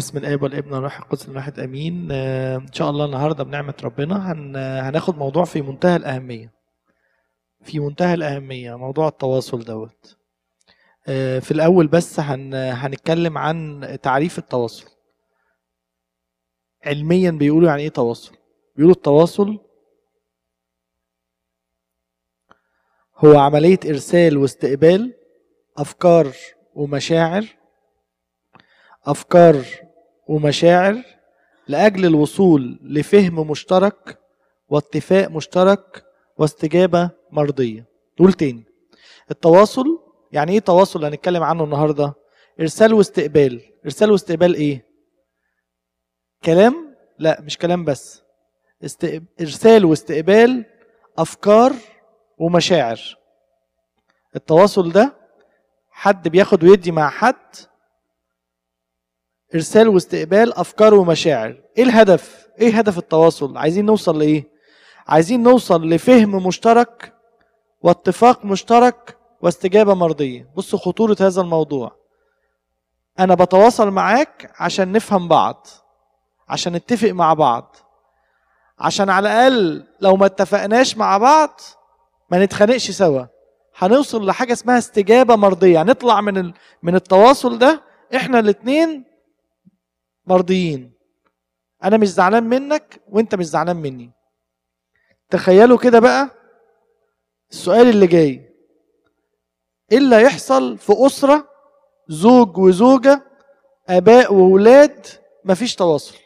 بسم الاب والابن والروح القدس الواحد امين آه، ان شاء الله النهارده بنعمه ربنا هن... هناخد موضوع في منتهى الاهميه في منتهى الاهميه موضوع التواصل دوت آه، في الاول بس هن... هنتكلم عن تعريف التواصل علميا بيقولوا يعني ايه تواصل بيقولوا التواصل هو عمليه ارسال واستقبال افكار ومشاعر افكار ومشاعر لاجل الوصول لفهم مشترك واتفاق مشترك واستجابه مرضيه دول تاني التواصل يعني ايه تواصل اللي هنتكلم عنه النهارده ارسال واستقبال ارسال واستقبال ايه كلام لا مش كلام بس است... ارسال واستقبال افكار ومشاعر التواصل ده حد بياخد ويدي مع حد ارسال واستقبال افكار ومشاعر ايه الهدف ايه هدف التواصل عايزين نوصل لايه عايزين نوصل لفهم مشترك واتفاق مشترك واستجابه مرضيه بصوا خطوره هذا الموضوع انا بتواصل معاك عشان نفهم بعض عشان نتفق مع بعض عشان على الاقل لو ما اتفقناش مع بعض ما نتخانقش سوا هنوصل لحاجه اسمها استجابه مرضيه هنطلع من ال... من التواصل ده احنا الاثنين مرضيين انا مش زعلان منك وانت مش زعلان مني تخيلوا كده بقى السؤال اللي جاي ايه اللي هيحصل في اسره زوج وزوجه اباء واولاد مفيش تواصل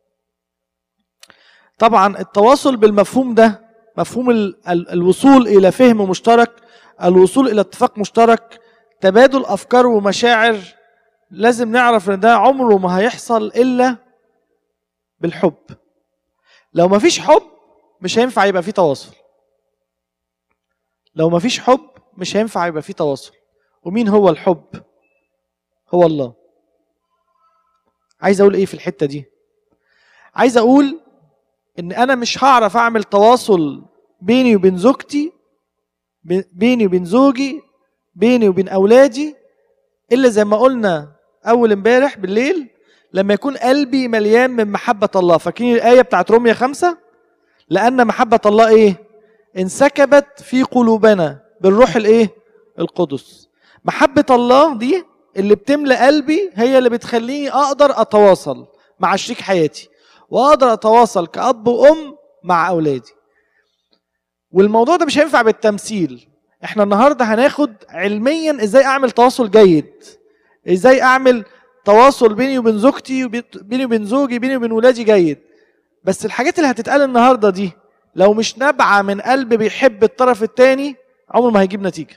طبعا التواصل بالمفهوم ده مفهوم ال ال الوصول الى فهم مشترك الوصول الى اتفاق مشترك تبادل افكار ومشاعر لازم نعرف ان ده عمره ما هيحصل الا بالحب لو ما فيش حب مش هينفع يبقى في تواصل لو ما فيش حب مش هينفع يبقى في تواصل ومين هو الحب هو الله عايز اقول ايه في الحته دي عايز اقول ان انا مش هعرف اعمل تواصل بيني وبين زوجتي بيني وبين زوجي بيني وبين اولادي الا زي ما قلنا اول امبارح بالليل لما يكون قلبي مليان من محبه الله فاكرين الايه بتاعت روميا خمسة لان محبه الله ايه انسكبت في قلوبنا بالروح الايه القدس محبه الله دي اللي بتملى قلبي هي اللي بتخليني اقدر اتواصل مع شريك حياتي واقدر اتواصل كاب وام مع اولادي والموضوع ده مش هينفع بالتمثيل احنا النهارده هناخد علميا ازاي اعمل تواصل جيد ازاي اعمل تواصل بيني وبين زوجتي بيني وبين زوجي بيني وبين ولادي جيد بس الحاجات اللي هتتقال النهارده دي لو مش نابعه من قلب بيحب الطرف الثاني عمره ما هيجيب نتيجه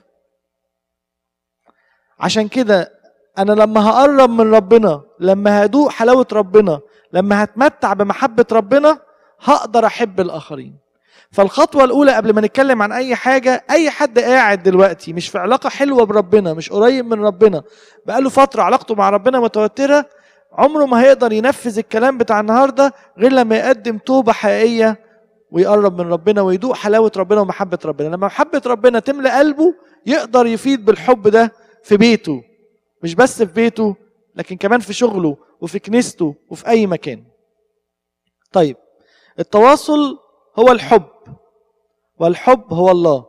عشان كده انا لما هقرب من ربنا لما هدوق حلاوه ربنا لما هتمتع بمحبه ربنا هقدر احب الاخرين فالخطوة الأولى قبل ما نتكلم عن أي حاجة أي حد قاعد دلوقتي مش في علاقة حلوة بربنا مش قريب من ربنا بقاله فترة علاقته مع ربنا متوترة عمره ما هيقدر ينفذ الكلام بتاع النهاردة غير لما يقدم توبة حقيقية ويقرب من ربنا ويدوق حلاوة ربنا ومحبة ربنا لما محبة ربنا تملى قلبه يقدر يفيد بالحب ده في بيته مش بس في بيته لكن كمان في شغله وفي كنيسته وفي أي مكان طيب التواصل هو الحب والحب هو الله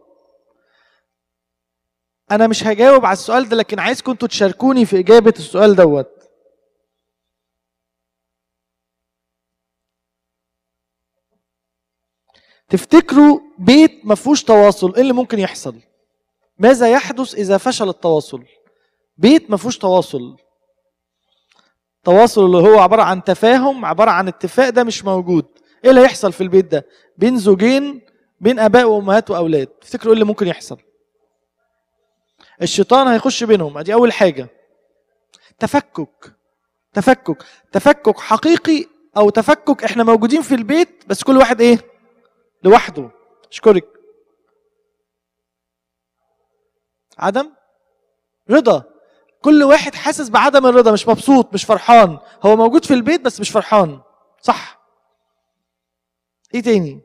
انا مش هجاوب على السؤال ده لكن عايزكم انتوا تشاركوني في اجابه السؤال دوت تفتكروا بيت ما فيهوش تواصل ايه اللي ممكن يحصل ماذا يحدث اذا فشل التواصل بيت ما فيهوش تواصل التواصل اللي هو عباره عن تفاهم عباره عن اتفاق ده مش موجود ايه اللي هيحصل في البيت ده بين زوجين بين اباء وامهات واولاد تفتكروا ايه اللي ممكن يحصل الشيطان هيخش بينهم ادي اول حاجه تفكك تفكك تفكك حقيقي او تفكك احنا موجودين في البيت بس كل واحد ايه لوحده اشكرك عدم رضا كل واحد حاسس بعدم الرضا مش مبسوط مش فرحان هو موجود في البيت بس مش فرحان صح ايه تاني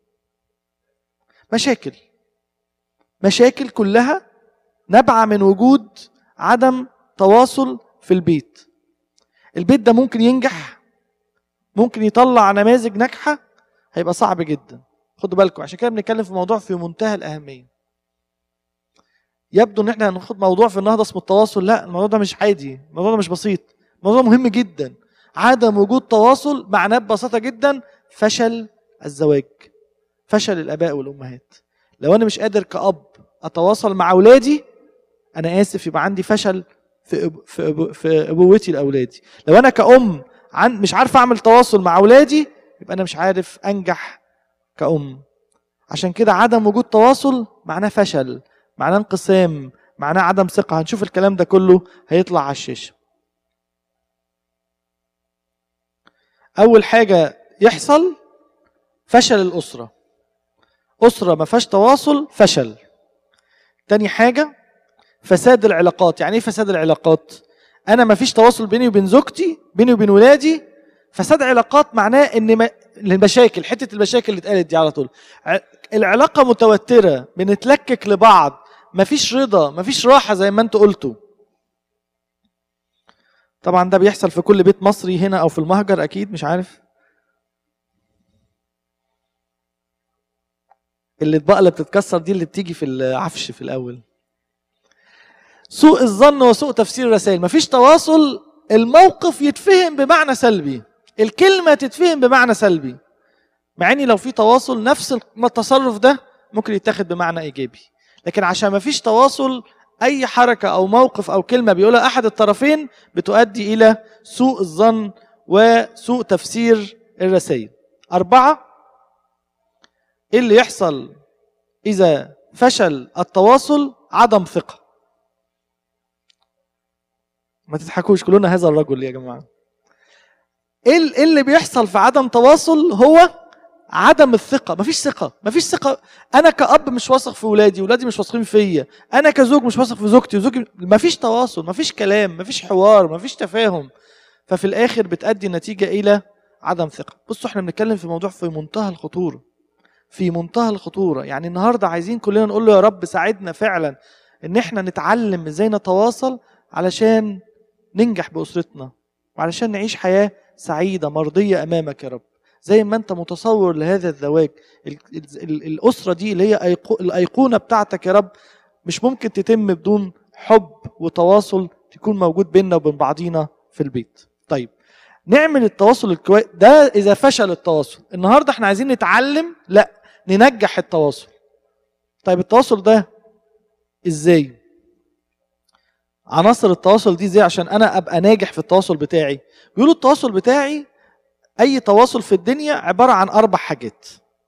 مشاكل مشاكل كلها نابعه من وجود عدم تواصل في البيت البيت ده ممكن ينجح ممكن يطلع نماذج ناجحه هيبقى صعب جدا خدوا بالكم عشان كده بنتكلم في موضوع في منتهى الاهميه يبدو ان احنا هناخد موضوع في النهضه اسمه التواصل لا الموضوع ده مش عادي الموضوع ده مش بسيط الموضوع مهم جدا عدم وجود تواصل معناه ببساطه جدا فشل الزواج فشل الاباء والامهات لو انا مش قادر كاب اتواصل مع اولادي انا اسف يبقى عندي فشل في أب... في أب... في ابوتي لاولادي لو انا كأم عن... مش عارف اعمل تواصل مع اولادي يبقى انا مش عارف انجح كأم عشان كده عدم وجود تواصل معناه فشل معناه انقسام معناه عدم ثقة هنشوف الكلام ده كله هيطلع على الشاشة أول حاجة يحصل فشل الأسرة أسرة ما فيهاش تواصل فشل تاني حاجة فساد العلاقات يعني ايه فساد العلاقات انا ما فيش تواصل بيني وبين زوجتي بيني وبين ولادي فساد علاقات معناه ان ما المشاكل حته المشاكل اللي اتقالت دي على طول ع- العلاقه متوتره بنتلكك لبعض مفيش رضا مفيش راحه زي ما انتوا قلتوا طبعا ده بيحصل في كل بيت مصري هنا او في المهجر اكيد مش عارف اللي الاطباق اللي بتتكسر دي اللي بتيجي في العفش في الاول سوء الظن وسوء تفسير الرسائل مفيش تواصل الموقف يتفهم بمعنى سلبي الكلمه تتفهم بمعنى سلبي مع ان لو في تواصل نفس التصرف ده ممكن يتاخد بمعنى ايجابي لكن عشان مفيش تواصل اي حركه او موقف او كلمه بيقولها احد الطرفين بتؤدي الى سوء الظن وسوء تفسير الرسائل اربعه ايه اللي يحصل اذا فشل التواصل عدم ثقه ما تضحكوش كلنا هذا الرجل يا جماعه ايه ال- إيه اللي بيحصل في عدم تواصل هو عدم الثقه مفيش ثقه مفيش ثقه انا كاب مش واثق في ولادي ولادي مش واثقين فيا انا كزوج مش واثق في زوجتي وزوجي مفيش تواصل مفيش كلام مفيش حوار مفيش تفاهم ففي الاخر بتؤدي النتيجه الى عدم ثقه بصوا احنا بنتكلم في موضوع في منتهى الخطوره في منتهى الخطوره يعني النهارده عايزين كلنا نقول له يا رب ساعدنا فعلا ان احنا نتعلم ازاي نتواصل علشان ننجح باسرتنا وعلشان نعيش حياه سعيده مرضيه امامك يا رب زي ما انت متصور لهذا الزواج ال- ال- ال- الاسره دي اللي هي أيقو- الايقونه بتاعتك يا رب مش ممكن تتم بدون حب وتواصل تكون موجود بيننا وبين بعضينا في البيت طيب نعمل التواصل الكويس ده اذا فشل التواصل النهارده احنا عايزين نتعلم لا ننجح التواصل طيب التواصل ده ازاي عناصر التواصل دي ازاي عشان انا ابقى ناجح في التواصل بتاعي بيقولوا التواصل بتاعي اي تواصل في الدنيا عباره عن اربع حاجات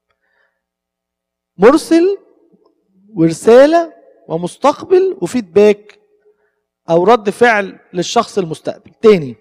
مرسل ورساله ومستقبل وفيدباك او رد فعل للشخص المستقبل تاني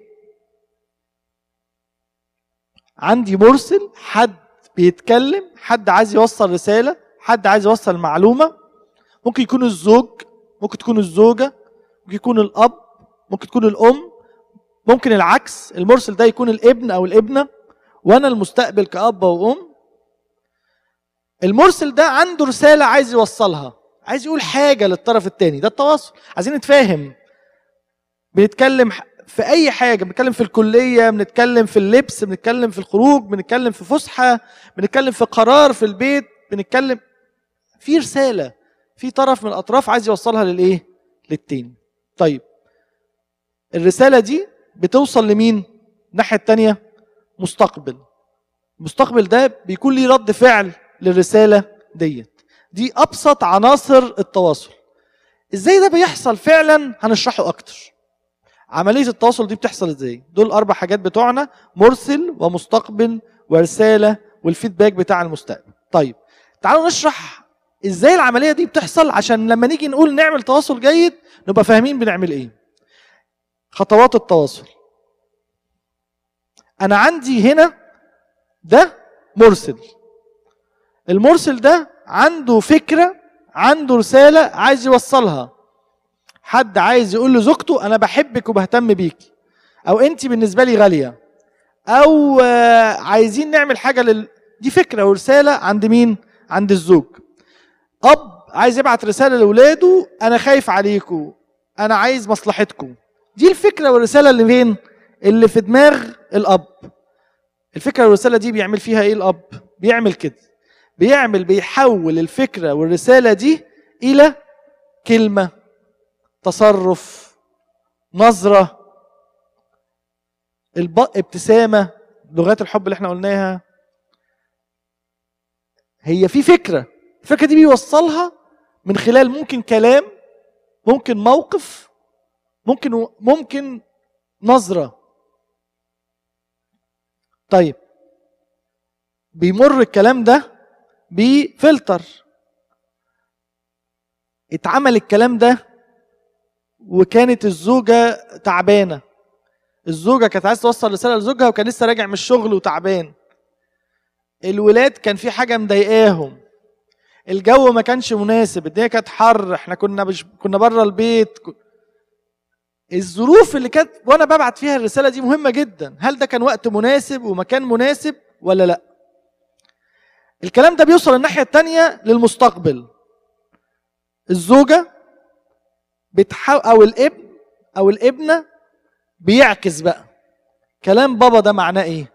عندي مرسل حد بيتكلم حد عايز يوصل رساله حد عايز يوصل معلومه ممكن يكون الزوج ممكن تكون الزوجه ممكن يكون الاب ممكن تكون الام ممكن العكس المرسل ده يكون الابن او الابنه وانا المستقبل كاب وام المرسل ده عنده رساله عايز يوصلها عايز يقول حاجه للطرف الثاني ده التواصل عايزين نتفاهم بنتكلم ح- في اي حاجه بنتكلم في الكليه بنتكلم في اللبس بنتكلم في الخروج بنتكلم في فسحه بنتكلم في قرار في البيت بنتكلم في رساله في طرف من الاطراف عايز يوصلها للايه للتاني طيب الرساله دي بتوصل لمين الناحيه التانيه مستقبل المستقبل ده بيكون ليه رد فعل للرساله ديت دي ابسط عناصر التواصل ازاي ده بيحصل فعلا هنشرحه اكتر عمليه التواصل دي بتحصل ازاي دول اربع حاجات بتوعنا مرسل ومستقبل ورساله والفيدباك بتاع المستقبل طيب تعالوا نشرح ازاي العمليه دي بتحصل عشان لما نيجي نقول نعمل تواصل جيد نبقى فاهمين بنعمل ايه خطوات التواصل انا عندي هنا ده مرسل المرسل ده عنده فكره عنده رساله عايز يوصلها حد عايز يقول لزوجته انا بحبك وبهتم بيكي او انت بالنسبه لي غاليه او آه، عايزين نعمل حاجه لل... دي فكره ورساله عند مين عند الزوج اب عايز يبعت رساله لاولاده انا خايف عليكم انا عايز مصلحتكم دي الفكره والرساله اللي فين اللي في دماغ الاب الفكره والرساله دي بيعمل فيها ايه الاب بيعمل كده بيعمل بيحول الفكره والرساله دي الى كلمه تصرف نظره الب... ابتسامه لغات الحب اللي احنا قلناها هي في فكره الفكره دي بيوصلها من خلال ممكن كلام ممكن موقف ممكن ممكن نظره طيب بيمر الكلام ده بفلتر اتعمل الكلام ده وكانت الزوجة تعبانة الزوجة كانت عايزة توصل رسالة لزوجها وكان لسه راجع من الشغل وتعبان الولاد كان في حاجة مضايقاهم الجو ما كانش مناسب الدنيا كانت حر احنا كنا بش... كنا بره البيت الظروف اللي كانت وانا ببعت فيها الرساله دي مهمه جدا هل ده كان وقت مناسب ومكان مناسب ولا لا الكلام ده بيوصل الناحيه الثانيه للمستقبل الزوجه بتحاول او الابن او الابنه بيعكس بقى كلام بابا ده معناه ايه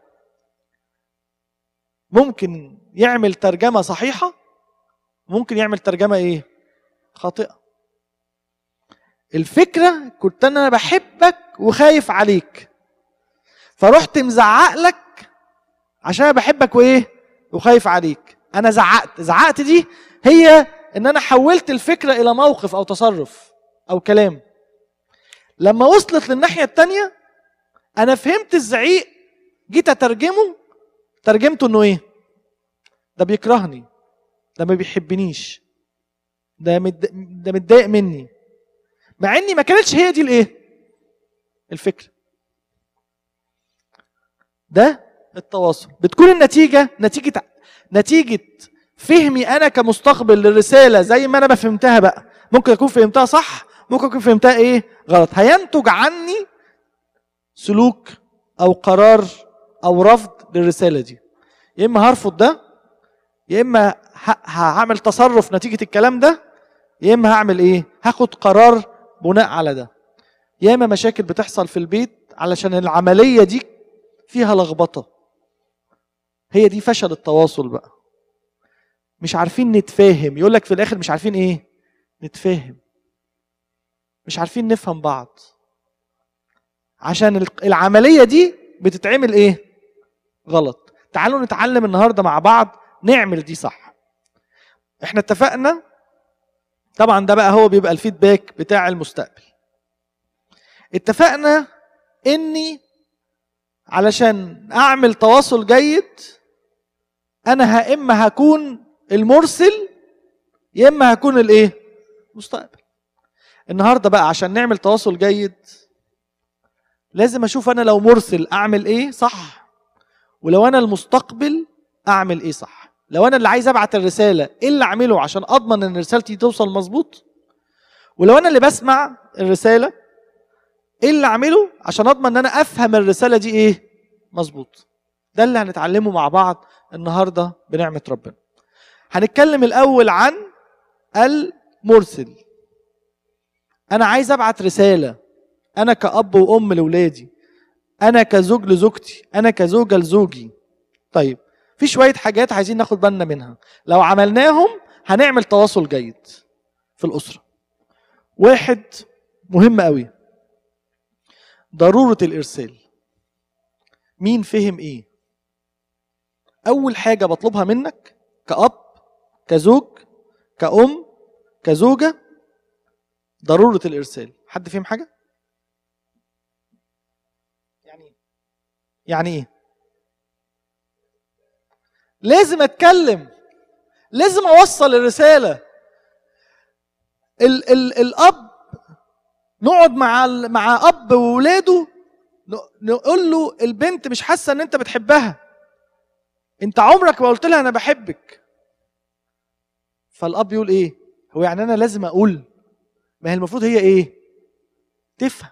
ممكن يعمل ترجمه صحيحه ممكن يعمل ترجمه ايه خاطئه الفكره كنت انا بحبك وخايف عليك فرحت مزعق لك عشان انا بحبك وايه وخايف عليك انا زعقت زعقت دي هي ان انا حولت الفكره الى موقف او تصرف او كلام لما وصلت للناحيه التانية انا فهمت الزعيق جيت اترجمه ترجمته انه ايه ده بيكرهني ده ما بيحبنيش ده مد... ده متضايق مني مع اني ما كانتش هي دي الايه الفكره ده التواصل بتكون النتيجه نتيجه نتيجه فهمي انا كمستقبل للرساله زي ما انا ما فهمتها بقى ممكن اكون فهمتها صح ممكن اكون فهمتها ايه غلط هينتج عني سلوك او قرار او رفض للرساله دي يا اما هرفض ده يا اما هعمل تصرف نتيجه الكلام ده يا اما هعمل ايه هاخد قرار بناء على ده ياما مشاكل بتحصل في البيت علشان العمليه دي فيها لخبطه هي دي فشل التواصل بقى مش عارفين نتفاهم يقول لك في الاخر مش عارفين ايه نتفاهم مش عارفين نفهم بعض عشان العمليه دي بتتعمل ايه غلط تعالوا نتعلم النهارده مع بعض نعمل دي صح احنا اتفقنا طبعا ده بقى هو بيبقى الفيدباك بتاع المستقبل اتفقنا اني علشان اعمل تواصل جيد انا يا اما هكون المرسل يا اما هكون الايه مستقبل النهارده بقى عشان نعمل تواصل جيد لازم اشوف انا لو مرسل اعمل ايه صح ولو انا المستقبل اعمل ايه صح لو انا اللي عايز ابعت الرساله ايه اللي اعمله عشان اضمن ان رسالتي توصل مظبوط ولو انا اللي بسمع الرساله ايه اللي اعمله عشان اضمن ان انا افهم الرساله دي ايه مظبوط ده اللي هنتعلمه مع بعض النهارده بنعمه ربنا هنتكلم الاول عن المرسل انا عايز ابعت رساله انا كاب وام لاولادي انا كزوج لزوجتي انا كزوجه لزوجي طيب في شويه حاجات عايزين ناخد بالنا منها لو عملناهم هنعمل تواصل جيد في الاسره واحد مهم قوي ضروره الارسال مين فهم ايه اول حاجه بطلبها منك كاب كزوج كأم كزوجة ضرورة الإرسال حد فهم حاجة؟ يعني إيه؟ يعني إيه؟ لازم أتكلم لازم أوصل الرسالة ال ال الأب نقعد مع مع أب وولاده نقول له البنت مش حاسة إن أنت بتحبها أنت عمرك ما قلت لها أنا بحبك فالاب يقول ايه هو يعني انا لازم اقول ما هي المفروض هي ايه تفهم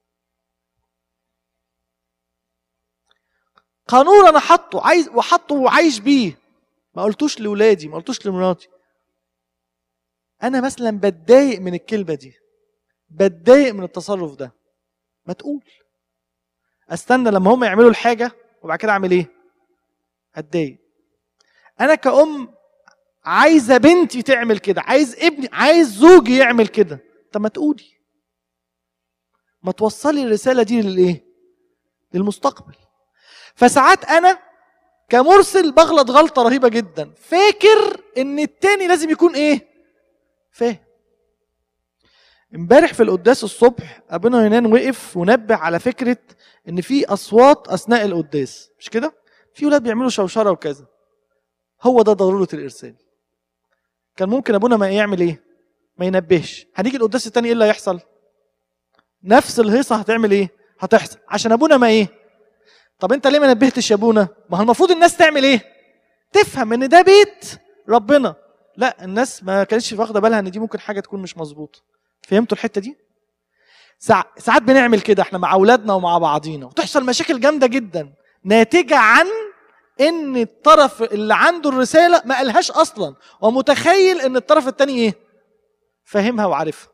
قانون انا حاطه عايز وحاطه وعايش بيه ما قلتوش لاولادي ما قلتوش لمراتي انا مثلا بتضايق من الكلمه دي بتضايق من التصرف ده ما تقول استنى لما هم يعملوا الحاجه وبعد كده اعمل ايه اتضايق انا كأم عايزه بنتي تعمل كده عايز ابني عايز زوجي يعمل كده طب ما تقولي ما توصلي الرساله دي للايه للمستقبل فساعات انا كمرسل بغلط غلطه رهيبه جدا فاكر ان التاني لازم يكون ايه فاهم امبارح في القداس الصبح ابونا يونان وقف ونبه على فكره ان في اصوات اثناء القداس مش كده في ولاد بيعملوا شوشره وكذا هو ده ضروره الارسال كان ممكن ابونا ما يعمل ايه ما ينبهش هنيجي القداس التاني ايه اللي هيحصل نفس الهيصه هتعمل ايه هتحصل عشان ابونا ما ايه طب انت ليه ما نبهتش يا ابونا ما هو المفروض الناس تعمل ايه تفهم ان ده بيت ربنا لا الناس ما كانتش واخده بالها ان دي ممكن حاجه تكون مش مظبوطه فهمتوا الحته دي ساع- ساعات بنعمل كده احنا مع اولادنا ومع بعضينا وتحصل مشاكل جامده جدا ناتجه عن ان الطرف اللي عنده الرساله ما قالهاش اصلا ومتخيل ان الطرف الثاني ايه فاهمها وعارفها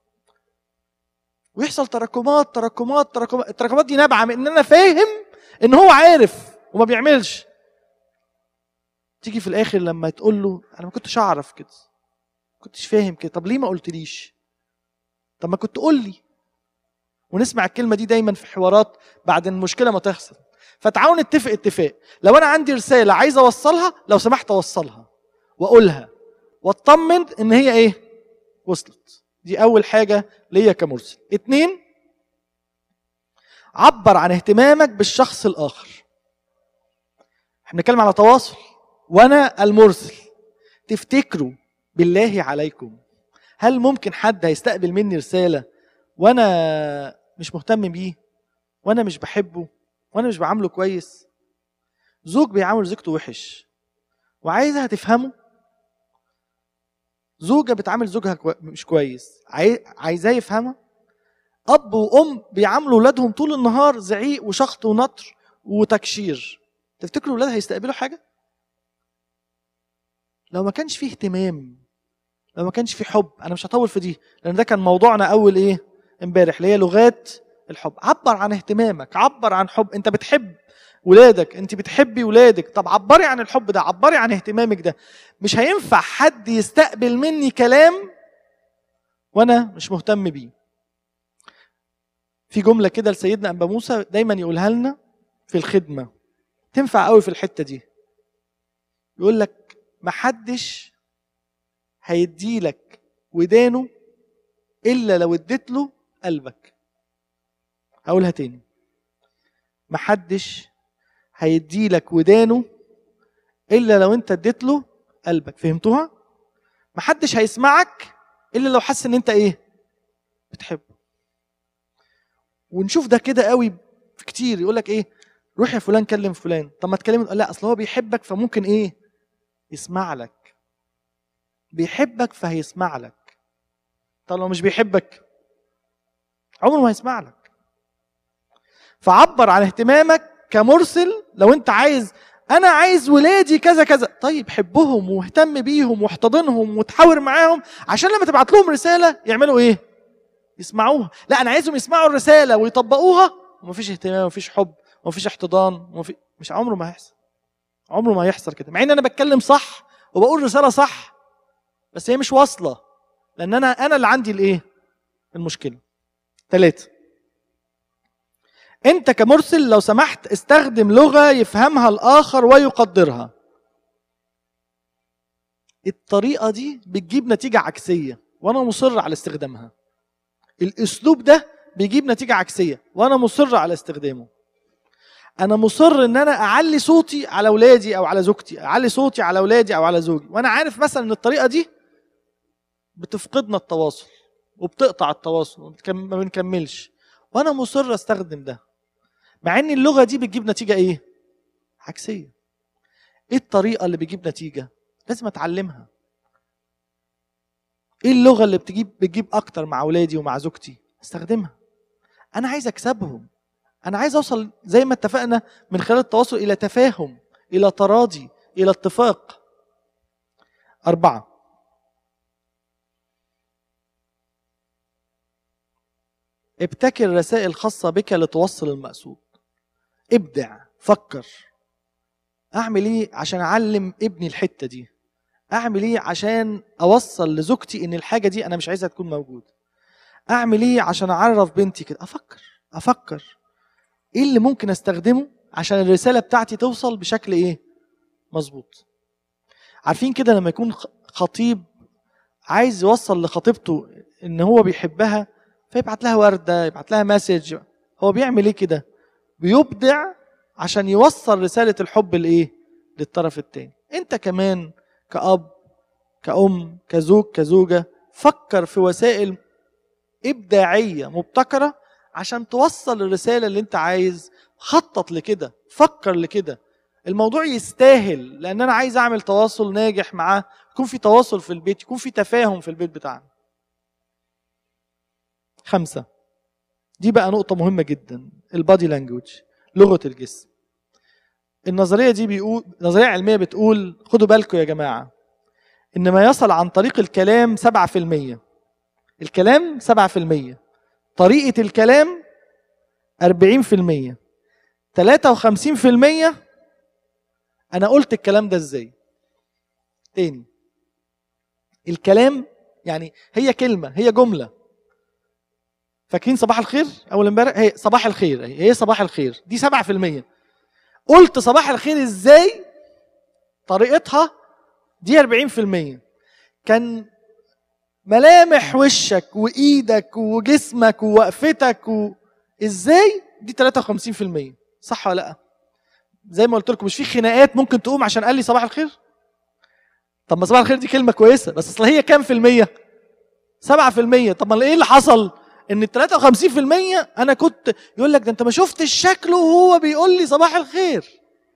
ويحصل تراكمات تراكمات تراكمات التراكمات دي نابعه من ان انا فاهم ان هو عارف وما بيعملش تيجي في الاخر لما تقول له انا ما كنتش اعرف كده ما كنتش فاهم كده طب ليه ما قلتليش طب ما كنت قول لي ونسمع الكلمه دي دايما في حوارات بعد المشكله ما تحصل فتعالوا نتفق اتفاق لو انا عندي رساله عايز اوصلها لو سمحت اوصلها واقولها واطمن ان هي ايه وصلت دي اول حاجه ليا كمرسل اتنين عبر عن اهتمامك بالشخص الاخر احنا بنتكلم على تواصل وانا المرسل تفتكروا بالله عليكم هل ممكن حد هيستقبل مني رساله وانا مش مهتم بيه وانا مش بحبه وانا مش بعامله كويس زوج بيعامل زوجته وحش وعايزها تفهمه زوجة بتعامل زوجها كوي... مش كويس عاي... عايزاه يفهمها أب وأم بيعاملوا ولادهم طول النهار زعيق وشخط ونطر وتكشير تفتكروا الولاد هيستقبلوا حاجة؟ لو ما كانش فيه اهتمام لو ما كانش فيه حب أنا مش هطول في دي لأن ده كان موضوعنا أول إيه؟ امبارح اللي هي لغات الحب عبر عن اهتمامك عبر عن حب أنت بتحب ولادك انت بتحبي ولادك طب عبري عن الحب ده عبري عن اهتمامك ده مش هينفع حد يستقبل مني كلام وانا مش مهتم بيه في جمله كده لسيدنا انبا موسى دايما يقولها لنا في الخدمه تنفع قوي في الحته دي يقول لك محدش هيديلك ودانه الا لو اديت له قلبك هقولها تاني محدش هيديلك ودانه الا لو انت اديت له قلبك فهمتوها محدش هيسمعك الا لو حس ان انت ايه بتحبه ونشوف ده كده قوي في كتير يقول لك ايه روح يا فلان كلم فلان طب ما تكلم لا اصل هو بيحبك فممكن ايه يسمع لك بيحبك فهيسمع لك طب لو مش بيحبك عمره ما هيسمع لك فعبر عن اهتمامك كمرسل لو انت عايز انا عايز ولادي كذا كذا طيب حبهم واهتم بيهم واحتضنهم وتحاور معاهم عشان لما تبعت لهم رساله يعملوا ايه يسمعوها لا انا عايزهم يسمعوا الرساله ويطبقوها ومفيش اهتمام ومفيش حب ومفيش احتضان ومفي... مش عمره ما هيحصل عمره ما هيحصل كده مع ان انا بتكلم صح وبقول رساله صح بس هي مش واصله لان انا انا اللي عندي الايه المشكله ثلاثه انت كمرسل لو سمحت استخدم لغه يفهمها الاخر ويقدرها الطريقه دي بتجيب نتيجه عكسيه وانا مصر على استخدامها الاسلوب ده بيجيب نتيجه عكسيه وانا مصر على استخدامه انا مصر ان انا اعلي صوتي على اولادي او على زوجتي اعلي صوتي على اولادي او على زوجي وانا عارف مثلا ان الطريقه دي بتفقدنا التواصل وبتقطع التواصل وما بنكملش وانا مصر استخدم ده مع ان اللغه دي بتجيب نتيجه ايه عكسيه ايه الطريقه اللي بتجيب نتيجه لازم اتعلمها ايه اللغه اللي بتجيب بتجيب اكتر مع اولادي ومع زوجتي استخدمها انا عايز اكسبهم انا عايز اوصل زي ما اتفقنا من خلال التواصل الى تفاهم الى تراضي الى اتفاق اربعه ابتكر رسائل خاصه بك لتوصل المقصود ابدع فكر اعمل ايه عشان اعلم ابني الحته دي اعمل ايه عشان اوصل لزوجتي ان الحاجه دي انا مش عايزها تكون موجوده اعمل ايه عشان اعرف بنتي كده افكر افكر ايه اللي ممكن استخدمه عشان الرساله بتاعتي توصل بشكل ايه مظبوط عارفين كده لما يكون خطيب عايز يوصل لخطيبته ان هو بيحبها فيبعت لها ورده يبعت لها مسج هو بيعمل ايه كده بيبدع عشان يوصل رساله الحب لايه للطرف الثاني انت كمان كأب كأم كزوج كزوجة فكر في وسائل إبداعية مبتكرة عشان توصل الرسالة اللي أنت عايز خطط لكده فكر لكده الموضوع يستاهل لأن أنا عايز أعمل تواصل ناجح معاه يكون في تواصل في البيت يكون في تفاهم في البيت بتاعنا خمسة دي بقى نقطة مهمة جدا البادي لانجوج لغة الجسم النظريه دي بيقول نظريه علميه بتقول خدوا بالكم يا جماعه ان ما يصل عن طريق الكلام 7% الكلام 7% طريقه الكلام 40% 53% انا قلت الكلام ده ازاي تاني الكلام يعني هي كلمه هي جمله فاكرين صباح الخير اول امبارح هي صباح الخير هي صباح الخير دي 7% قلت صباح الخير ازاي طريقتها دي 40% كان ملامح وشك وايدك وجسمك ووقفتك و... ازاي دي 53% صح ولا لا زي ما قلت لكم مش في خناقات ممكن تقوم عشان قال لي صباح الخير طب ما صباح الخير دي كلمه كويسه بس اصل هي كام في الميه 7% طب ما ايه اللي حصل ان ال 53% انا كنت يقول لك ده انت ما شفتش شكله وهو بيقول لي صباح الخير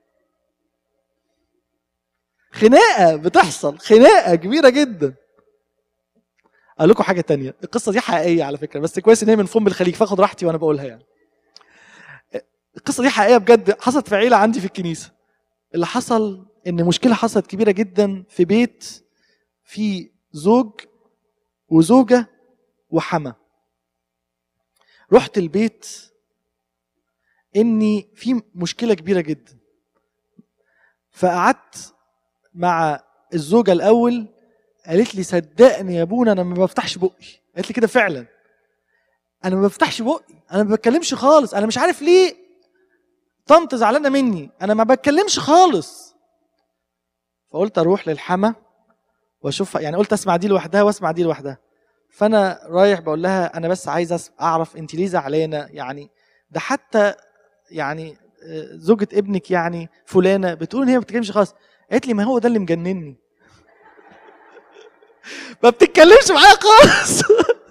خناقه بتحصل خناقه كبيره جدا اقول لكم حاجه تانية القصه دي حقيقيه على فكره بس كويس ان هي من فم الخليج فاخد راحتي وانا بقولها يعني القصه دي حقيقيه بجد حصلت في عيله عندي في الكنيسه اللي حصل ان مشكله حصلت كبيره جدا في بيت في زوج وزوجه وحما رحت البيت اني في مشكله كبيره جدا فقعدت مع الزوجه الاول قالت لي صدقني يا ابونا انا ما بفتحش بقي قالت لي كده فعلا انا ما بفتحش بقي انا ما بتكلمش خالص انا مش عارف ليه طنط زعلانه مني انا ما بتكلمش خالص فقلت اروح للحما واشوف يعني قلت اسمع دي لوحدها واسمع دي لوحدها فانا رايح بقول لها انا بس عايز اعرف انت ليه زعلانه يعني ده حتى يعني آه، زوجة ابنك يعني فلانة بتقول ان هي ما بتتكلمش خالص قالت لي ما هو ده اللي مجنني ما بتتكلمش معايا خالص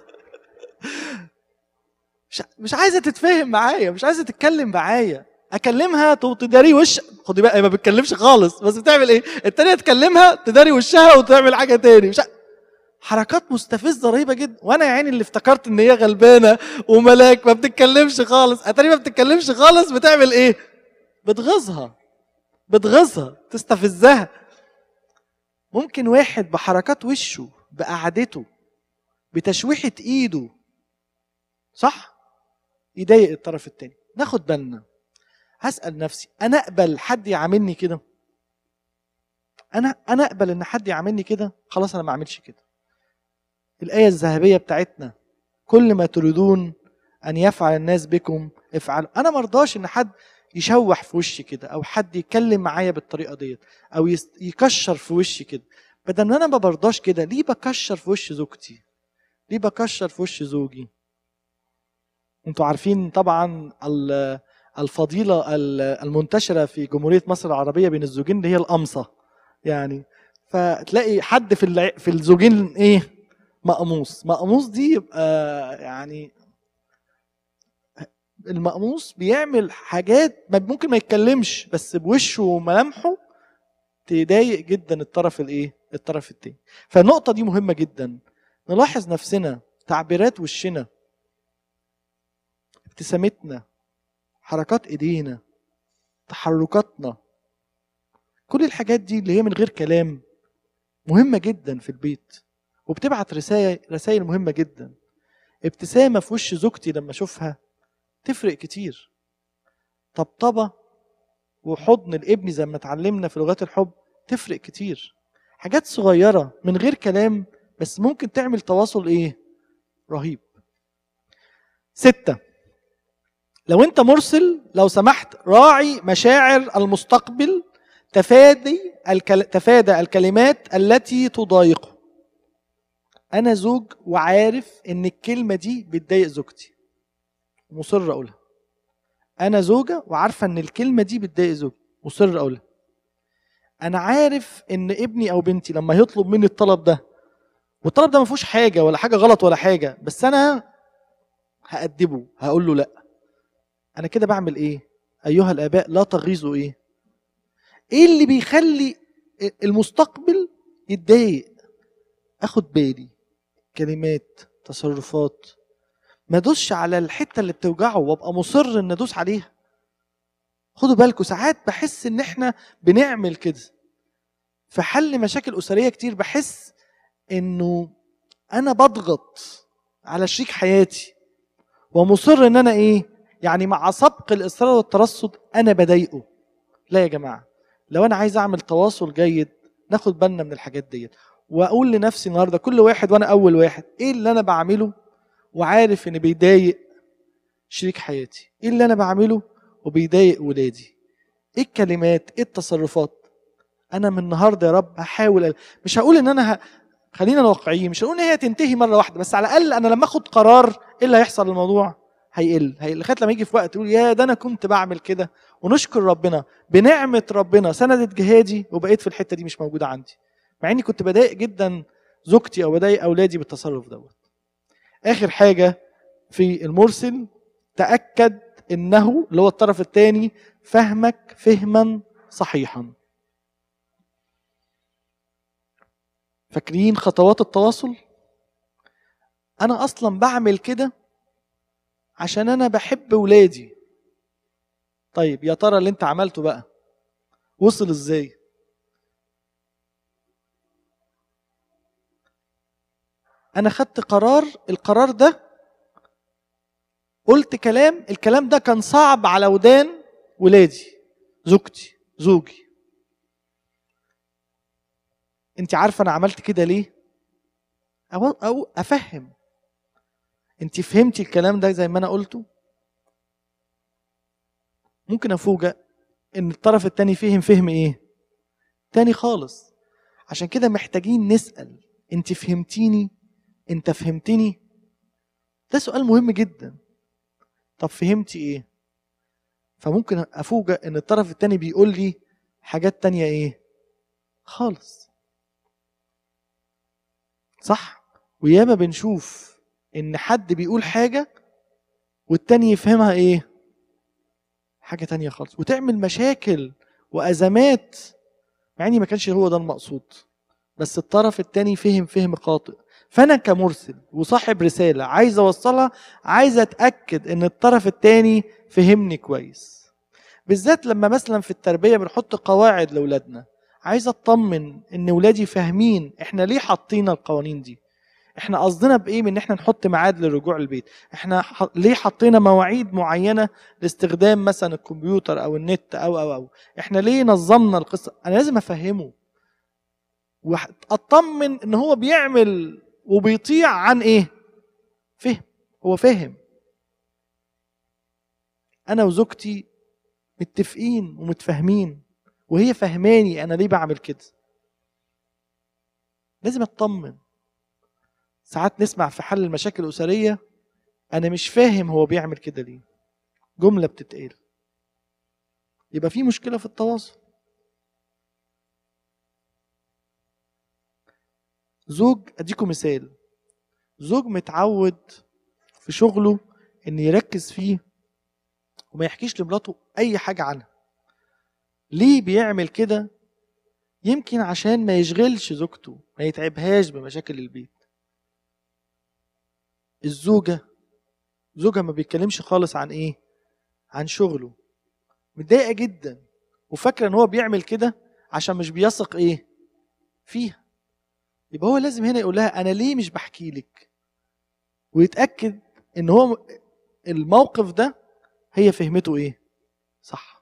مش مش عايزه تتفاهم معايا مش عايزه تتكلم معايا اكلمها تداري وش خدي بقى ما بتكلمش خالص بس بتعمل ايه التانية تكلمها تداري وشها وتعمل حاجه تاني مش حركات مستفزه رهيبه جدا وانا يا عيني اللي افتكرت ان هي غلبانه وملاك ما بتتكلمش خالص اتاري ما بتتكلمش خالص بتعمل ايه بتغيظها بتغيظها تستفزها ممكن واحد بحركات وشه بقعدته بتشويحة ايده صح يضايق الطرف التاني ناخد بالنا هسأل نفسي انا اقبل حد يعاملني كده انا انا اقبل ان حد يعاملني كده خلاص انا ما اعملش كده الآية الذهبية بتاعتنا كل ما تريدون أن يفعل الناس بكم افعلوا أنا مرضاش إن حد يشوح في وشي كده أو حد يتكلم معايا بالطريقة ديت أو يكشر في وشي كده بدل ما أنا ما برضاش كده ليه بكشر في وش زوجتي ليه بكشر في وش زوجي انتوا عارفين طبعا الفضيلة المنتشرة في جمهورية مصر العربية بين الزوجين اللي هي القمصة يعني فتلاقي حد في في الزوجين ايه مقموص مقموص دي يبقى يعني المقموص بيعمل حاجات ممكن ما يتكلمش بس بوشه وملامحه تضايق جدا الطرف الايه الطرف التاني فالنقطه دي مهمه جدا نلاحظ نفسنا تعبيرات وشنا ابتسامتنا حركات ايدينا تحركاتنا كل الحاجات دي اللي هي من غير كلام مهمه جدا في البيت وبتبعت رسائل رسائل مهمه جدا ابتسامه في وش زوجتي لما اشوفها تفرق كتير طبطبه وحضن الابن زي ما اتعلمنا في لغات الحب تفرق كتير حاجات صغيره من غير كلام بس ممكن تعمل تواصل ايه رهيب ستة لو انت مرسل لو سمحت راعي مشاعر المستقبل تفادي الكل... تفادى الكلمات التي تضايقه انا زوج وعارف ان الكلمه دي بتضايق زوجتي مصر اقولها انا زوجه وعارفه ان الكلمه دي بتضايق زوجي مصر اقولها انا عارف ان ابني او بنتي لما يطلب مني الطلب ده والطلب ده ما فيهوش حاجه ولا حاجه غلط ولا حاجه بس انا هأدبه هقول له لا انا كده بعمل ايه ايها الاباء لا تغيظوا ايه ايه اللي بيخلي المستقبل يتضايق اخد بالي كلمات تصرفات ما ادوسش على الحته اللي بتوجعه وابقى مصر ان ادوس عليها خدوا بالكم ساعات بحس ان احنا بنعمل كده في حل مشاكل اسريه كتير بحس انه انا بضغط على شريك حياتي ومصر ان انا ايه يعني مع سبق الاصرار والترصد انا بضايقه لا يا جماعه لو انا عايز اعمل تواصل جيد ناخد بالنا من الحاجات ديت واقول لنفسي النهارده كل واحد وانا اول واحد ايه اللي انا بعمله وعارف ان بيضايق شريك حياتي ايه اللي انا بعمله وبيضايق ولادي ايه الكلمات ايه التصرفات انا من النهارده يا رب هحاول مش هقول ان انا ه... خلينا واقعيين مش هقول ان هي تنتهي مره واحده بس على الاقل انا لما اخد قرار ايه اللي هيحصل الموضوع هيقل هيقل لغايه لما يجي في وقت يقول يا ده انا كنت بعمل كده ونشكر ربنا بنعمه ربنا سندت جهادي وبقيت في الحته دي مش موجوده عندي مع اني كنت بضايق جدا زوجتي او بضايق اولادي بالتصرف دوت اخر حاجه في المرسل تاكد انه اللي هو الطرف الثاني فهمك فهما صحيحا فاكرين خطوات التواصل انا اصلا بعمل كده عشان انا بحب ولادي طيب يا ترى اللي انت عملته بقى وصل ازاي انا خدت قرار القرار ده قلت كلام الكلام ده كان صعب على ودان ولادي زوجتي زوجي انت عارفه انا عملت كده ليه أو, او افهم انت فهمتي الكلام ده زي ما انا قلته ممكن افوجئ ان الطرف التاني فهم فهم ايه تاني خالص عشان كده محتاجين نسال انت فهمتيني انت فهمتني ده سؤال مهم جدا طب فهمتي ايه فممكن افوجئ ان الطرف التاني بيقول لي حاجات تانية ايه خالص صح وياما بنشوف ان حد بيقول حاجة والتاني يفهمها ايه حاجة تانية خالص وتعمل مشاكل وأزمات مع اني ما كانش هو ده المقصود بس الطرف التاني فهم فهم خاطئ فانا كمرسل وصاحب رساله عايز اوصلها عايز اتاكد ان الطرف التاني فهمني كويس بالذات لما مثلا في التربيه بنحط قواعد لاولادنا عايز اطمن ان ولادي فاهمين احنا ليه حاطين القوانين دي احنا قصدنا بايه من ان احنا نحط ميعاد للرجوع البيت احنا ح... ليه حطينا مواعيد معينه لاستخدام مثلا الكمبيوتر او النت او او او احنا ليه نظمنا القصه انا لازم افهمه واطمن ان هو بيعمل وبيطيع عن ايه فهم هو فهم انا وزوجتي متفقين ومتفاهمين وهي فهماني انا ليه بعمل كده لازم اطمن ساعات نسمع في حل المشاكل الاسريه انا مش فاهم هو بيعمل كده ليه جمله بتتقال يبقى في مشكله في التواصل زوج اديكم مثال زوج متعود في شغله ان يركز فيه وما يحكيش لمراته اي حاجه عنها ليه بيعمل كده يمكن عشان ما يشغلش زوجته ما يتعبهاش بمشاكل البيت الزوجه زوجها ما بيتكلمش خالص عن ايه عن شغله متضايقه جدا وفاكره ان هو بيعمل كده عشان مش بيثق ايه فيها يبقى هو لازم هنا يقول لها انا ليه مش بحكي لك ويتاكد ان هو الموقف ده هي فهمته ايه صح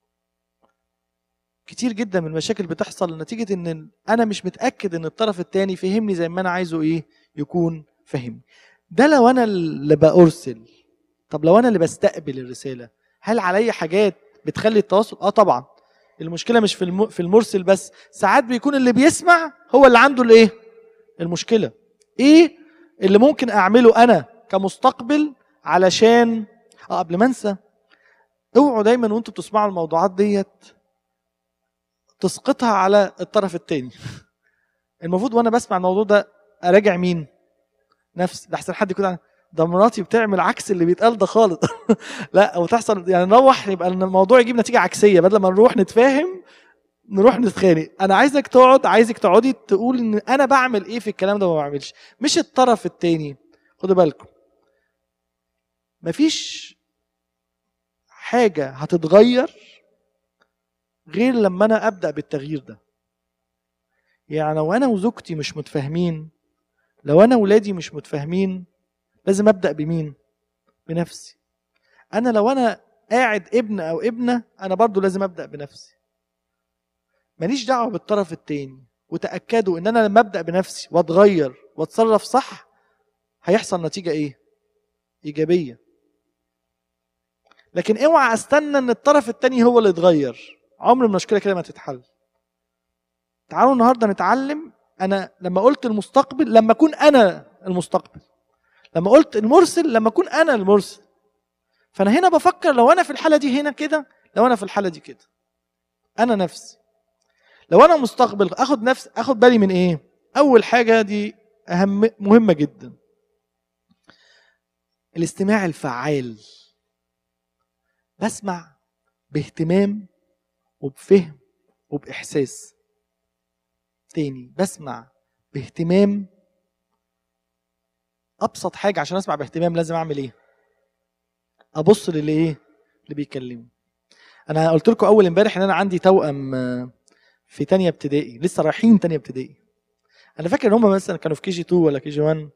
كتير جدا من المشاكل بتحصل نتيجة ان انا مش متأكد ان الطرف التاني فهمني زي ما انا عايزه ايه يكون فهمني ده لو انا اللي بأرسل طب لو انا اللي بستقبل الرسالة هل عليا حاجات بتخلي التواصل اه طبعا المشكلة مش في الم... في المرسل بس ساعات بيكون اللي بيسمع هو اللي عنده الايه المشكلة ايه اللي ممكن اعمله انا كمستقبل علشان اه قبل ما انسى اوعوا دايما وانتوا بتسمعوا الموضوعات ديت تسقطها على الطرف التاني المفروض وانا بسمع الموضوع ده اراجع مين نفسي ده احسن حد يكون ده مراتي بتعمل عكس اللي بيتقال ده خالص لا وتحصل يعني نروح يبقى الموضوع يجيب نتيجه عكسيه بدل ما نروح نتفاهم نروح نتخانق انا عايزك تقعد عايزك تقعدي تقول ان انا بعمل ايه في الكلام ده وما بعملش مش الطرف التاني خدوا بالكم مفيش حاجه هتتغير غير لما انا ابدا بالتغيير ده يعني لو انا وزوجتي مش متفاهمين لو انا ولادي مش متفاهمين لازم ابدا بمين بنفسي انا لو انا قاعد ابن او ابنه انا برضو لازم ابدا بنفسي ماليش دعوه بالطرف التاني وتاكدوا ان انا لما ابدا بنفسي واتغير واتصرف صح هيحصل نتيجه ايه ايجابيه لكن اوعى استنى ان الطرف التاني هو اللي يتغير عمر المشكله كده ما تتحل تعالوا النهارده نتعلم انا لما قلت المستقبل لما اكون انا المستقبل لما قلت المرسل لما اكون انا المرسل فانا هنا بفكر لو انا في الحاله دي هنا كده لو انا في الحاله دي كده انا نفسي لو انا مستقبل اخد نفس اخد بالي من ايه اول حاجه دي اهم مهمه جدا الاستماع الفعال بسمع باهتمام وبفهم وباحساس تاني بسمع باهتمام ابسط حاجه عشان اسمع باهتمام لازم اعمل ايه ابص للي ايه اللي بيكلمه انا قلت لكم اول امبارح ان انا عندي توأم في تانية ابتدائي لسه رايحين تانية ابتدائي انا فاكر ان هم مثلا كانوا في كي جي 2 ولا كي جي 1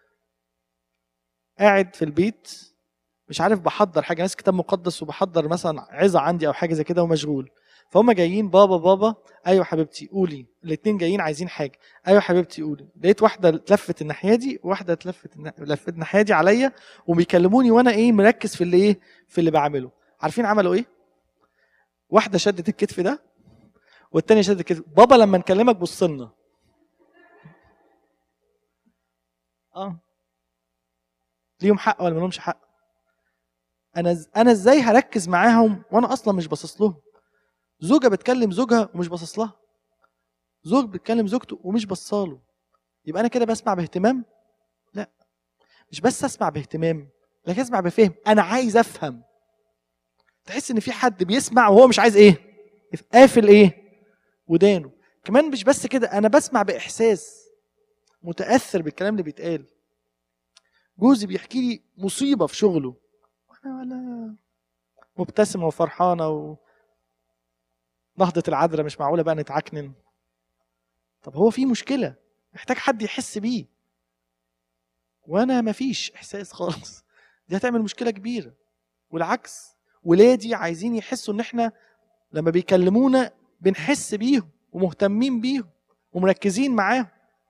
قاعد في البيت مش عارف بحضر حاجه ناس كتاب مقدس وبحضر مثلا عظه عندي او حاجه زي كده ومشغول فهم جايين بابا بابا ايوه حبيبتي قولي الاثنين جايين عايزين حاجه ايوه حبيبتي قولي لقيت واحده اتلفت الناحيه دي وواحده اتلفت لفت الناحيه دي عليا وبيكلموني وانا ايه مركز في اللي ايه في اللي بعمله عارفين عملوا ايه واحده شدت الكتف ده والتانية شدت الكتف بابا لما نكلمك بص لنا اه ليهم حق ولا مالهمش حق انا انا ازاي هركز معاهم وانا اصلا مش باصص لهم زوجه بتكلم زوجها ومش باصص لها زوج بيتكلم زوجته ومش بصاله يبقى انا كده بسمع باهتمام لا مش بس اسمع باهتمام لكن اسمع بفهم انا عايز افهم تحس ان في حد بيسمع وهو مش عايز ايه قافل ايه ودانه كمان مش بس كده انا بسمع باحساس متاثر بالكلام اللي بيتقال جوزي بيحكي لي مصيبه في شغله وانا ولا مبتسمه وفرحانه و... نهضة العذراء مش معقولة بقى نتعكنن طب هو في مشكلة محتاج حد يحس بيه وانا مفيش احساس خالص دي هتعمل مشكلة كبيرة والعكس ولادي عايزين يحسوا ان احنا لما بيكلمونا بنحس بيهم ومهتمين بيهم ومركزين معاهم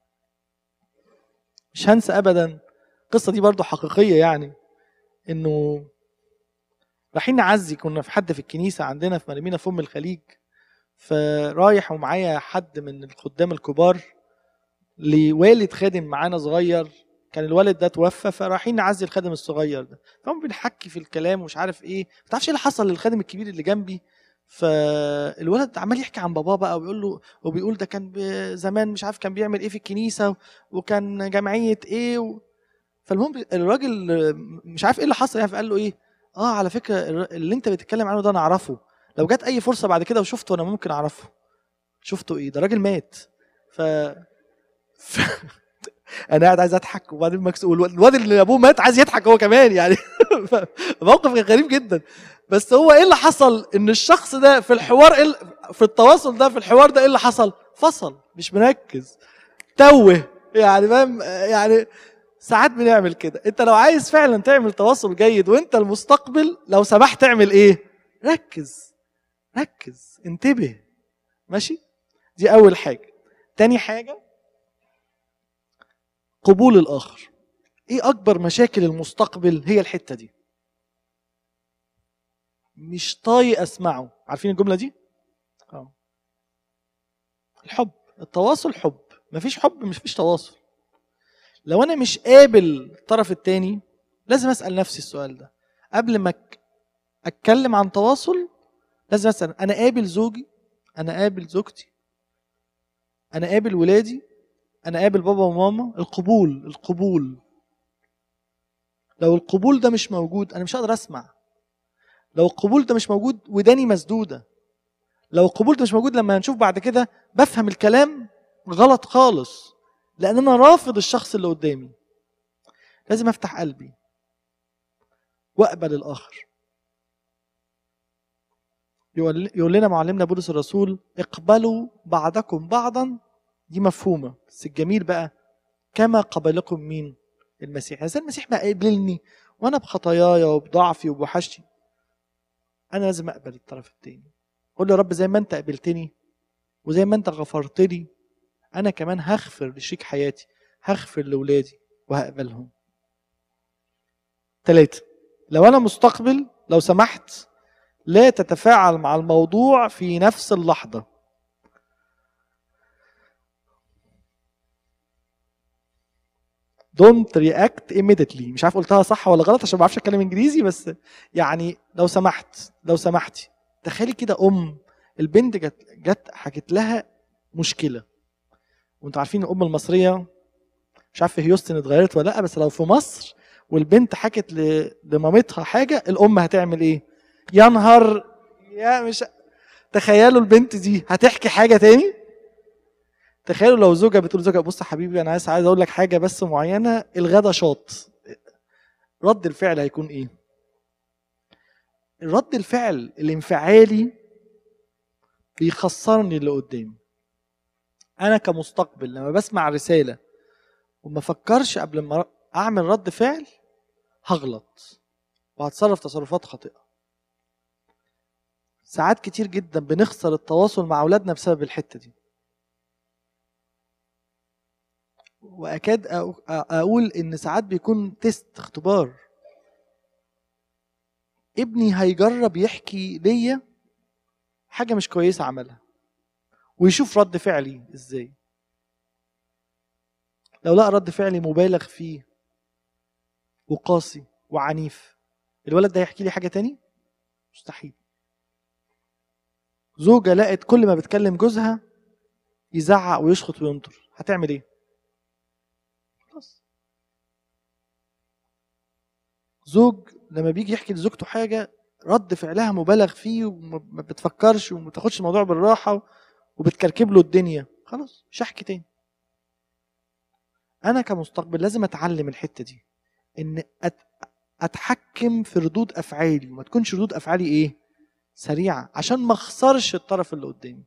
مش هنسى ابدا القصة دي برضو حقيقية يعني انه رايحين نعزي كنا في حد في الكنيسة عندنا في مريمينا في ام الخليج فرايح ومعايا حد من الخدام الكبار لوالد خادم معانا صغير كان الولد ده توفى فرايحين نعزي الخادم الصغير ده فهم بنحكي في الكلام ومش عارف ايه ما تعرفش ايه اللي حصل للخادم الكبير اللي جنبي فالولد عمال يحكي عن باباه بقى وبيقول له وبيقول ده كان زمان مش عارف كان بيعمل ايه في الكنيسه وكان جمعيه ايه و... فالمهم الراجل مش عارف ايه اللي حصل يعني فقال له ايه اه على فكره اللي انت بتتكلم عنه ده انا اعرفه لو جت اي فرصه بعد كده وشفته انا ممكن اعرفه شفته ايه ده راجل مات ف, ف... انا قاعد عايز اضحك وبعدين مكسوف الواد اللي ابوه مات عايز يضحك هو كمان يعني موقف غريب جدا بس هو ايه اللي حصل ان الشخص ده في الحوار إيه في التواصل ده في الحوار ده ايه اللي حصل فصل مش مركز توه يعني فاهم يعني ساعات بنعمل كده انت لو عايز فعلا تعمل تواصل جيد وانت المستقبل لو سمحت تعمل ايه ركز ركز انتبه ماشي دي اول حاجه تاني حاجه قبول الاخر ايه اكبر مشاكل المستقبل هي الحته دي مش طايق اسمعه عارفين الجمله دي اه الحب التواصل حب مفيش حب مفيش تواصل لو انا مش قابل الطرف التاني لازم اسال نفسي السؤال ده قبل ما أك- اتكلم عن تواصل لازم اسال انا قابل زوجي انا قابل زوجتي انا قابل ولادي انا قابل بابا وماما القبول القبول لو القبول ده مش موجود انا مش هقدر اسمع لو القبول ده مش موجود وداني مسدوده لو القبول ده مش موجود لما نشوف بعد كده بفهم الكلام غلط خالص لان انا رافض الشخص اللي قدامي لازم افتح قلبي واقبل الاخر يقول يقول لنا معلمنا بولس الرسول اقبلوا بعضكم بعضا دي مفهومه بس الجميل بقى كما قبلكم مين المسيح ازاي المسيح ما قابلني وانا بخطاياي وبضعفي وبوحشتي انا لازم اقبل الطرف التاني قول له يا رب زي ما انت قبلتني وزي ما انت غفرت لي انا كمان هغفر لشريك حياتي هغفر لاولادي وهقبلهم ثلاثة لو انا مستقبل لو سمحت لا تتفاعل مع الموضوع في نفس اللحظة don't react immediately مش عارف قلتها صح ولا غلط عشان ما بعرفش اتكلم انجليزي بس يعني لو سمحت لو سمحتي تخيلي كده ام البنت جت جت حكت لها مشكله وانتوا عارفين الام المصريه مش عارف في هيوستن اتغيرت ولا لا بس لو في مصر والبنت حكت ل... لمامتها حاجه الام هتعمل ايه يا نهار يا مش تخيلوا البنت دي هتحكي حاجه تاني تخيلوا لو زوجة بتقول زوجها بص يا حبيبي انا عايز عايز اقول لك حاجه بس معينه الغدا شاط رد الفعل هيكون ايه رد الفعل الانفعالي بيخسرني اللي قدامي انا كمستقبل لما بسمع رساله وما افكرش قبل ما اعمل رد فعل هغلط وهتصرف تصرفات خاطئه ساعات كتير جدا بنخسر التواصل مع اولادنا بسبب الحته دي واكاد أ- اقول ان ساعات بيكون تيست اختبار ابني هيجرب يحكي ليا حاجه مش كويسه عملها ويشوف رد فعلي ازاي لو لقى رد فعلي مبالغ فيه وقاسي وعنيف الولد ده هيحكي لي حاجه تاني مستحيل زوجة لقت كل ما بتكلم جوزها يزعق ويشخط وينطر هتعمل ايه خلاص زوج لما بيجي يحكي لزوجته حاجة رد فعلها مبالغ فيه وما بتفكرش وما تاخدش الموضوع بالراحة وبتكركب له الدنيا خلاص مش هحكي تاني انا كمستقبل لازم اتعلم الحتة دي ان أت... اتحكم في ردود افعالي وما تكونش ردود افعالي ايه سريعه عشان ما اخسرش الطرف اللي قدامي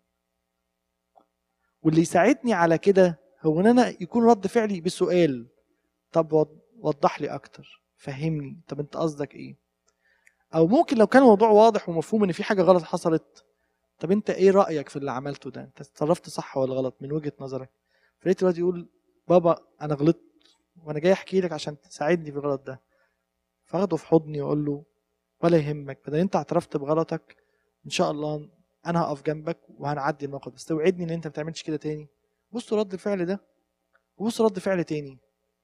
واللي يساعدني على كده هو ان انا يكون رد فعلي بسؤال طب وض- وضح لي اكتر فهمني طب انت قصدك ايه او ممكن لو كان الموضوع واضح ومفهوم ان في حاجه غلط حصلت طب انت ايه رايك في اللي عملته ده انت اتصرفت صح ولا غلط من وجهه نظرك فلقيت الواد يقول بابا انا غلطت وانا جاي احكي لك عشان تساعدني في الغلط ده فاخده في حضني واقول له ولا يهمك بدل انت اعترفت بغلطك ان شاء الله انا هقف جنبك وهنعدي الموقف بس توعدني ان انت ما تعملش كده تاني بصوا رد الفعل ده وبصوا رد فعل تاني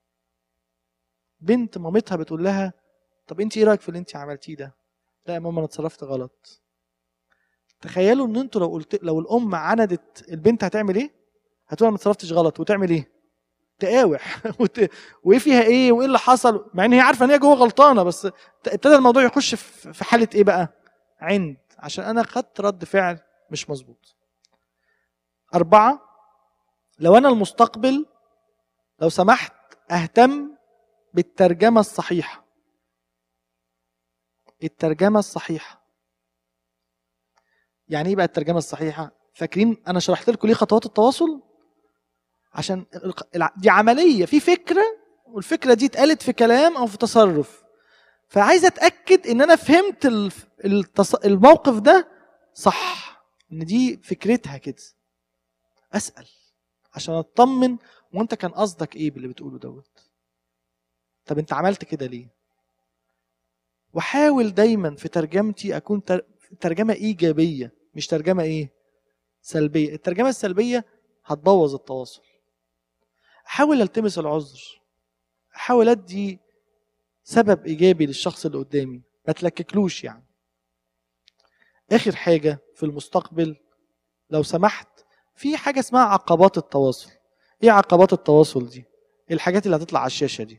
بنت مامتها بتقول لها طب انت ايه رايك في اللي انت عملتيه ده لا يا ماما انا اتصرفت غلط تخيلوا ان انتوا لو قلت لو الام عندت البنت هتعمل ايه هتقول انا ما اتصرفتش غلط وتعمل ايه تقاوح وت... وايه فيها ايه وايه اللي حصل مع ان هي عارفه ان هي جوه غلطانه بس ت- ابتدى الموضوع يخش في في حاله ايه بقى عند عشان انا خدت رد فعل مش مظبوط أربعة لو أنا المستقبل لو سمحت أهتم بالترجمة الصحيحة الترجمة الصحيحة يعني ايه بقى الترجمة الصحيحة فاكرين أنا شرحت لكم ليه خطوات التواصل عشان الق- الع- دي عملية في فكرة والفكرة دي اتقالت في كلام أو في تصرف فعايز اتاكد ان انا فهمت الف- التص- الموقف ده صح ان دي فكرتها كده اسال عشان اطمن وانت كان قصدك ايه باللي بتقوله دوت طب انت عملت كده ليه وحاول دايما في ترجمتي اكون تر... ترجمه ايجابيه مش ترجمه ايه سلبيه الترجمه السلبيه هتبوظ التواصل احاول التمس العذر احاول ادي سبب ايجابي للشخص اللي قدامي ما تلككلوش يعني اخر حاجه في المستقبل لو سمحت في حاجه اسمها عقبات التواصل ايه عقبات التواصل دي إيه الحاجات اللي هتطلع على الشاشه دي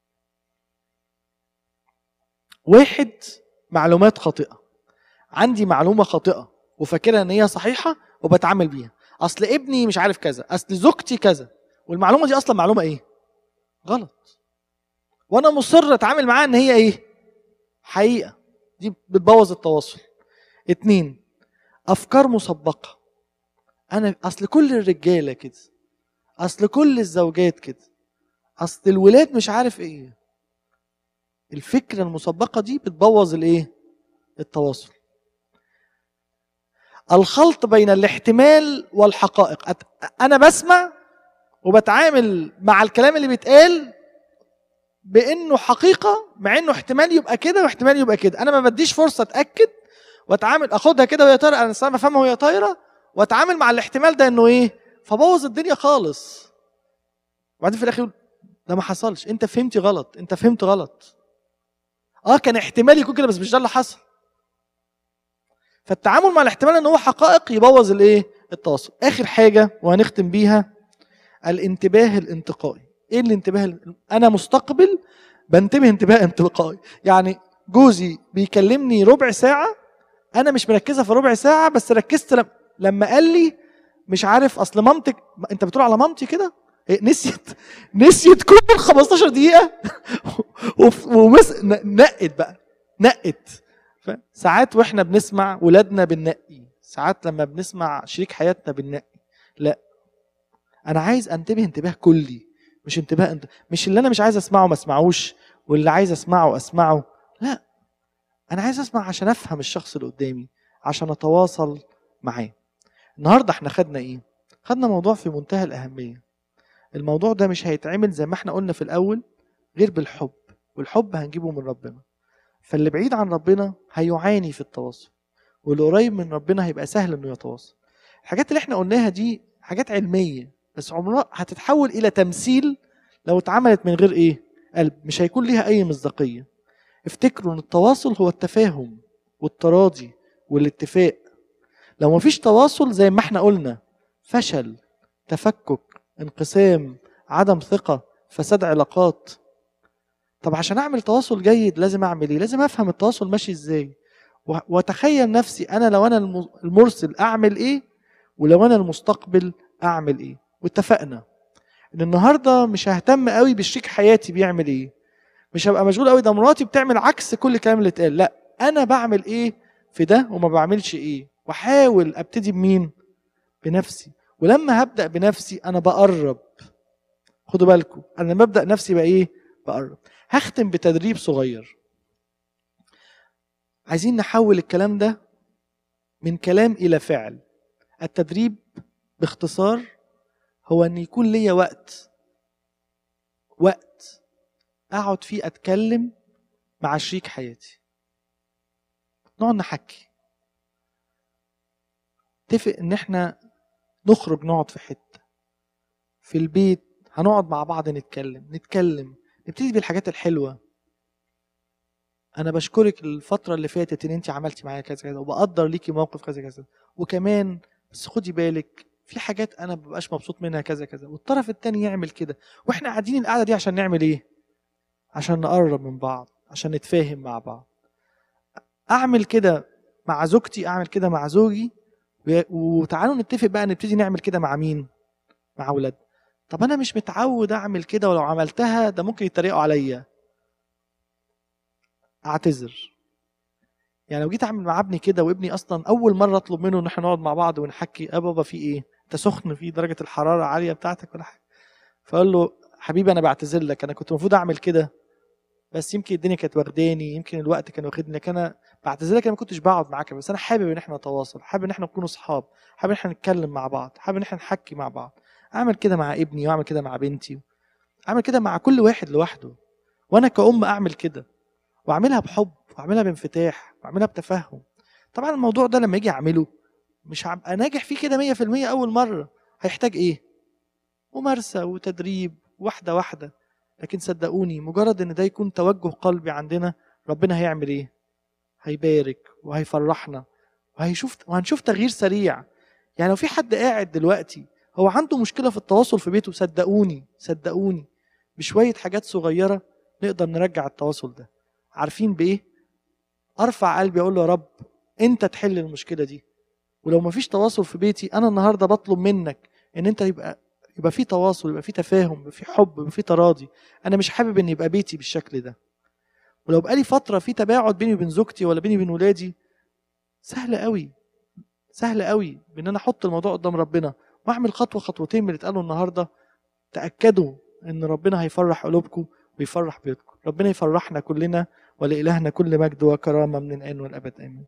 واحد معلومات خاطئه عندي معلومه خاطئه وفاكرها ان هي صحيحه وبتعامل بيها اصل ابني مش عارف كذا اصل زوجتي كذا والمعلومه دي اصلا معلومه ايه غلط وانا مصر اتعامل معاها ان هي ايه حقيقه دي بتبوظ التواصل اتنين افكار مسبقه انا اصل كل الرجاله كده اصل كل الزوجات كده اصل الولاد مش عارف ايه الفكره المسبقه دي بتبوظ الايه التواصل الخلط بين الاحتمال والحقائق أت- انا بسمع وبتعامل مع الكلام اللي بيتقال بانه حقيقه مع انه احتمال يبقى كده واحتمال يبقى كده انا ما بديش فرصه اتاكد واتعامل اخدها كده وهي طايره انا سامع بفهمها وهي طايره واتعامل مع الاحتمال ده انه ايه فبوظ الدنيا خالص وبعدين في الاخر يقول ده ما حصلش انت فهمتي غلط انت فهمت غلط اه كان احتمال يكون كده بس مش ده اللي حصل فالتعامل مع الاحتمال ان هو حقائق يبوظ الايه التواصل اخر حاجه وهنختم بيها الانتباه الانتقائي ايه الانتباه ال- انا مستقبل بنتبه انتباه انتقائي يعني جوزي بيكلمني ربع ساعه انا مش مركزه في ربع ساعه بس ركزت لم- لما قال لي مش عارف اصل مامتك انت بتقول على مامتي كده إيه، نسيت نسيت كل ال 15 دقيقه وف- ومس ن- نقت بقى نقت ف- ساعات واحنا بنسمع ولادنا بننقي ساعات لما بنسمع شريك حياتنا بننقي لا انا عايز انتبه انتباه كلي مش انتباه انت... مش اللي انا مش عايز اسمعه ما اسمعوش واللي عايز اسمعه اسمعه لا انا عايز اسمع عشان افهم الشخص اللي قدامي عشان اتواصل معاه النهارده احنا خدنا ايه خدنا موضوع في منتهى الاهميه الموضوع ده مش هيتعمل زي ما احنا قلنا في الاول غير بالحب والحب هنجيبه من ربنا فاللي بعيد عن ربنا هيعاني في التواصل واللي قريب من ربنا هيبقى سهل انه يتواصل الحاجات اللي احنا قلناها دي حاجات علميه بس عمرها هتتحول الى تمثيل لو اتعملت من غير ايه قلب مش هيكون ليها اي مصداقيه افتكروا ان التواصل هو التفاهم والتراضي والاتفاق لو مفيش تواصل زي ما احنا قلنا فشل تفكك انقسام عدم ثقه فساد علاقات طب عشان اعمل تواصل جيد لازم اعمل ايه لازم افهم التواصل ماشي ازاي و- واتخيل نفسي انا لو انا الم- المرسل اعمل ايه ولو انا المستقبل اعمل ايه واتفقنا ان النهارده مش ههتم قوي بشريك حياتي بيعمل ايه مش هبقى مشغول قوي ده مراتي بتعمل عكس كل الكلام اللي اتقال لا انا بعمل ايه في ده وما بعملش ايه واحاول ابتدي بمين بنفسي ولما هبدا بنفسي انا بقرب خدوا بالكم انا لما ابدا نفسي بقى ايه بقرب هختم بتدريب صغير عايزين نحول الكلام ده من كلام الى فعل التدريب باختصار هو ان يكون ليا وقت وقت اقعد فيه اتكلم مع شريك حياتي نقعد نحكي اتفق ان احنا نخرج نقعد في حته في البيت هنقعد مع بعض نتكلم نتكلم نبتدي بالحاجات الحلوه انا بشكرك الفتره اللي فاتت ان انت عملتي معايا كذا كذا وبقدر ليكي موقف كذا كذا وكمان بس خدي بالك في حاجات انا مبقاش مبسوط منها كذا كذا والطرف التاني يعمل كده واحنا قاعدين القعده دي عشان نعمل ايه عشان نقرب من بعض عشان نتفاهم مع بعض اعمل كده مع زوجتي اعمل كده مع زوجي و- وتعالوا نتفق بقى نبتدي نعمل كده مع مين مع اولاد طب انا مش متعود اعمل كده ولو عملتها ده ممكن يتريقوا عليا اعتذر يعني لو جيت اعمل مع ابني كده وابني اصلا اول مره اطلب منه ان احنا نقعد مع بعض ونحكي يا بابا في ايه انت سخن في درجه الحراره عاليه بتاعتك ولا حاجه فاقول له حبيبي انا بعتذر لك انا كنت المفروض اعمل كده بس يمكن الدنيا كانت واخداني يمكن الوقت كان واخدني لكن انا بعتذرلك انا ما كنتش بقعد معاك بس انا حابب ان احنا نتواصل حابب ان احنا نكون اصحاب حابب ان احنا نتكلم مع بعض حابب ان احنا نحكي مع بعض اعمل كده مع ابني واعمل كده مع بنتي اعمل كده مع كل واحد لوحده وانا كأم اعمل كده واعملها بحب واعملها بانفتاح واعملها بتفهم طبعا الموضوع ده لما يجي اعمله مش هبقى ناجح فيه كده 100% اول مره هيحتاج ايه ممارسه وتدريب واحده واحده لكن صدقوني مجرد ان ده يكون توجه قلبي عندنا ربنا هيعمل ايه هيبارك وهيفرحنا وهيشوف وهنشوف تغيير سريع يعني لو في حد قاعد دلوقتي هو عنده مشكله في التواصل في بيته صدقوني صدقوني بشويه حاجات صغيره نقدر نرجع التواصل ده عارفين بايه ارفع قلبي اقول له يا رب انت تحل المشكله دي ولو مفيش تواصل في بيتي انا النهارده بطلب منك ان انت يبقى يبقى في تواصل يبقى في تفاهم يبقى في حب يبقى في تراضي انا مش حابب ان يبقى بيتي بالشكل ده ولو بقالي فتره في تباعد بيني وبين زوجتي ولا بيني وبين ولادي سهل قوي سهل قوي بان انا احط الموضوع قدام ربنا واعمل خطوه خطوتين من اللي اتقالوا النهارده تاكدوا ان ربنا هيفرح قلوبكم ويفرح بيوتكم ربنا يفرحنا كلنا ولإلهنا كل مجد وكرامه من الان والابد امين